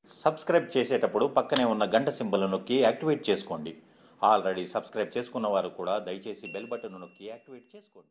subscribe చేసేటప్పుడు పక్కనే ఉన్న గంట సింబల్ నొక్కి యాక్టివేట్ చేసుకోండి ఆల్రెడీ సబ్స్క్రైబ్ చేసుకున్న వారు కూడా దయచేసి బెల్ బటన్ నొక్కి యాక్టివేట్ చేసుకోండి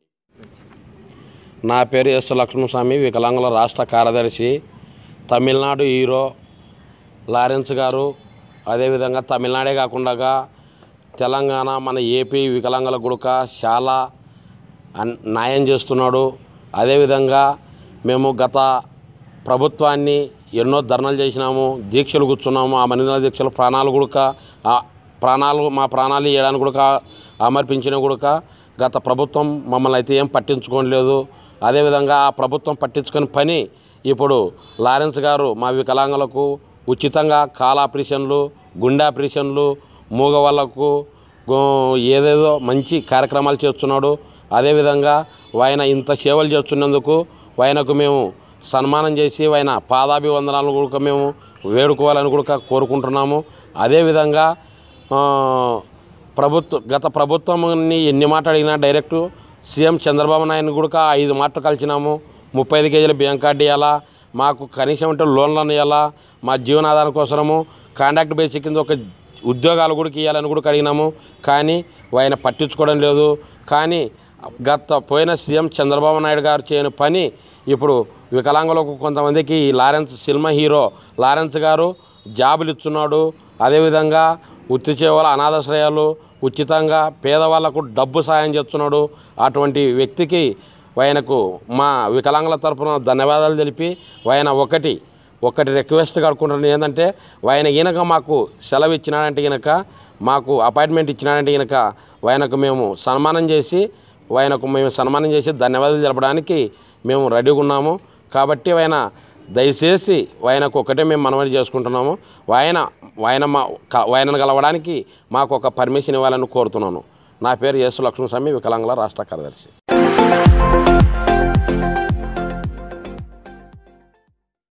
నా పేరు ఎస్ లక్ష్మణస్వామి వికలాంగుల రాష్ట్ర కార్యదర్శి తమిళనాడు హీరో లారెన్స్ గారు అదేవిధంగా తమిళనాడే కాకుండా తెలంగాణ మన ఏపీ వికలాంగుల గుడక చాలా అన్- న్యాయం చేస్తున్నాడు అదేవిధంగా మేము గత ప్రభుత్వాన్ని ఎన్నో ధర్నాలు చేసినాము దీక్షలు కూర్చున్నాము ఆ మనిల దీక్షలు ప్రాణాలు గుడక ఆ ప్రాణాలు మా ప్రాణాలు ఇవ్వడానికి కూడా అమర్పించిన గుడక గత ప్రభుత్వం మమ్మల్ని అయితే ఏం పట్టించుకోలేదు అదేవిధంగా ఆ ప్రభుత్వం పట్టించుకుని పని ఇప్పుడు లారెన్స్ గారు మా వికలాంగులకు ఉచితంగా కాల్ ఆపరేషన్లు గుండె ఆపరేషన్లు మూగ వాళ్ళకు గో- ఏదేదో మంచి కార్యక్రమాలు చేస్తున్నాడు అదేవిధంగా ఆయన ఇంత సేవలు చేస్తున్నందుకు ఆయనకు మేము సన్మానం చేసి ఆయన పాదాభివందనాలను కూడా మేము వేడుకోవాలని కూడా కోరుకుంటున్నాము అదేవిధంగా ఆ, ప్రభుత్వ గత ప్రభుత్వాన్ని ఎన్ని మాట అడిగినా డైరెక్ట్ సీఎం చంద్రబాబు నాయుడు కూడా ఐదు మాటలు కలిసినాము ముప్పై ఐదు కేజీల బియ్యం కార్డు ఇవ్వాలా మాకు కనీసం అంటే లోన్లను ఇవ్వాలా మా జీవనాధారం కోసము కాంట్రాక్ట్ బేసిక్ కింద ఒక ఉద్యోగాలు కూడా ఇవ్వాలని కూడా అడిగినాము కానీ ఆయన పట్టించుకోవడం లేదు కానీ గత పోయిన సీఎం చంద్రబాబు నాయుడు గారు చేయని పని ఇప్పుడు వికలాంగులకు కొంతమందికి ఈ లారెన్స్ సినిమా హీరో లారెన్స్ గారు జాబులు ఇస్తున్నాడు అదేవిధంగా వృత్తి చేయాల అనాథాశ్రయాలు ఉచితంగా పేదవాళ్లకు డబ్బు సాయం చేస్తున్నాడు అటువంటి వ్యక్తికి ఆయనకు మా వికలాంగుల తరపున ధన్యవాదాలు తెలిపి ఆయన ఒకటి ఒకటి రిక్వెస్ట్ కడుకుంటున్నాను ఏంటంటే ఆయన ఈయనక మాకు సెలవు ఇచ్చినాడంటే ఈయనక మాకు అపాయింట్మెంట్ ఇచ్చినాడంటే ఈయనక ఆయనకు మేము సన్మానం చేసి ఆయనకు మేము సన్మానం చేసి ధన్యవాదాలు తెలపడానికి మేము రెడీగా ఉన్నాము కాబట్టి ఆయన దయచేసి ఆయనకు ఒకటే మేము మనవి చేసుకుంటున్నాము ఆయన ఆయన మా క- ఆయనను కలవడానికి మాకు ఒక పర్మిషన్ ఇవ్వాలని కోరుతున్నాను నా పేరు యేసు లక్ష్మణస్వామి వికలాంగుల రాష్ట్ర కార్యదర్శి